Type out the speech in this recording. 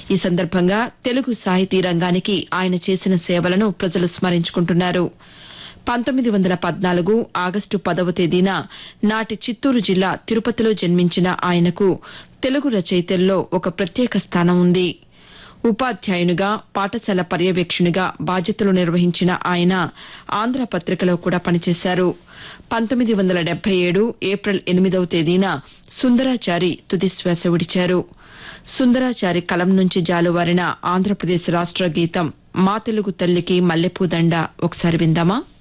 ఈ సందర్భంగా తెలుగు సాహితీ రంగానికి ఆయన చేసిన సేవలను ప్రజలు స్మరించుకుంటున్నారు పంతొమ్మిది వందల పద్నాలుగు ఆగస్టు పదవ తేదీన నాటి చిత్తూరు జిల్లా తిరుపతిలో జన్మించిన ఆయనకు తెలుగు రచయితల్లో ఒక ప్రత్యేక స్థానం ఉంది ఉపాధ్యాయునిగా పాఠశాల పర్యవేక్షణిగా బాధ్యతలు నిర్వహించిన ఆయన ఆంధ్రపత్రికలో కూడా పనిచేశారు పంతొమ్మిది వందల డెబ్బై ఏడు ఏప్రిల్ ఎనిమిదవ తేదీన సుందరాచారి తుదిశ్వాస విడిచారు సుందరాచారి కలం నుంచి జాలువారిన ఆంధ్రప్రదేశ్ రాష్ట గీతం మా తెలుగు తల్లికి మల్లెపూదండ ఒకసారి విందామా